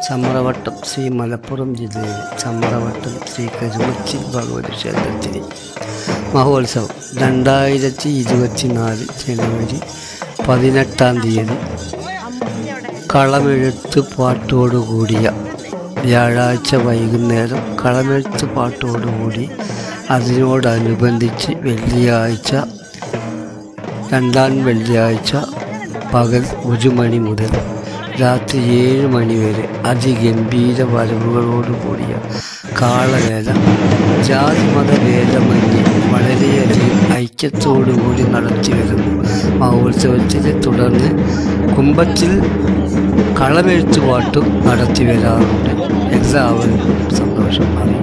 ചമ്രവട്ടം ശ്രീ മലപ്പുറം ജില്ലയിലെ ചമ്രവട്ടം ശ്രീ കരുമച്ചി ഭഗവതി ക്ഷേത്രത്തിലെ മഹോത്സവം രണ്ടായിരത്തി ഇരുപത്തിനാല് ജനുവരി പതിനെട്ടാം തീയതി കളമെഴുത്ത് പാട്ടോടുകൂടിയ വ്യാഴാഴ്ച വൈകുന്നേരം കളമെഴുത്ത് പാട്ടോടുകൂടി അതിനോടനുബന്ധിച്ച് വെള്ളിയാഴ്ച രണ്ടാം വെള്ളിയാഴ്ച പകൽ ഒരു മണി മുതൽ രാത്രി ഏഴ് മണി വരെ അതിഗംഭീര വരവുകളോടുകൂടിയ കാളവേല ജാതിമത വേദമന്യേ വളരെയധികം ഐക്യത്തോടുകൂടി നടത്തി വരുന്നു മഹോത്സവത്തിനെ തുടർന്ന് കുംഭത്തിൽ കളമെഴുത്തുപാട്ടും നടത്തി വരാറുണ്ട് എല്ലാവരും സന്തോഷം അറിയിക്കുന്നു